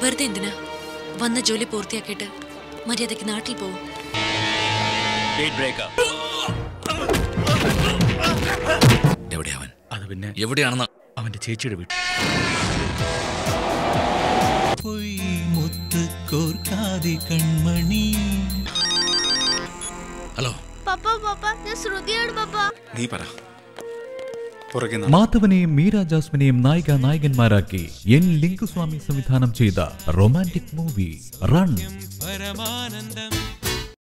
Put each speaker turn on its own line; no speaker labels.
വെറുതെ എന്തിനാ വന്ന ജോലി പൂർത്തിയാക്കിയിട്ട് മര്യാദയ്ക്ക് നാട്ടിൽ പോവും
എവിടെയാ അവൻ
അത് പിന്നെ
എവിടെയാണെന്ന്
അവന്റെ ചേച്ചിയുടെ വീട്ടിൽ
പൊയ് മുത്ത് കോർക്കാതെ കൺമണി
ഹലോ
പപ്പ പപ്പ ഞാൻ ശ്രുതിയാണ് പപ്പ
നീ പറ പുറകെ
മാധവനെയും മീര ജാസ്മിനെയും നായിക നായകന്മാരാക്കി എൻ ലിംഗുസ്വാമി സംവിധാനം ചെയ്ത റൊമാൻറ്റിക് മൂവി റൺ
പരമാനന്ദം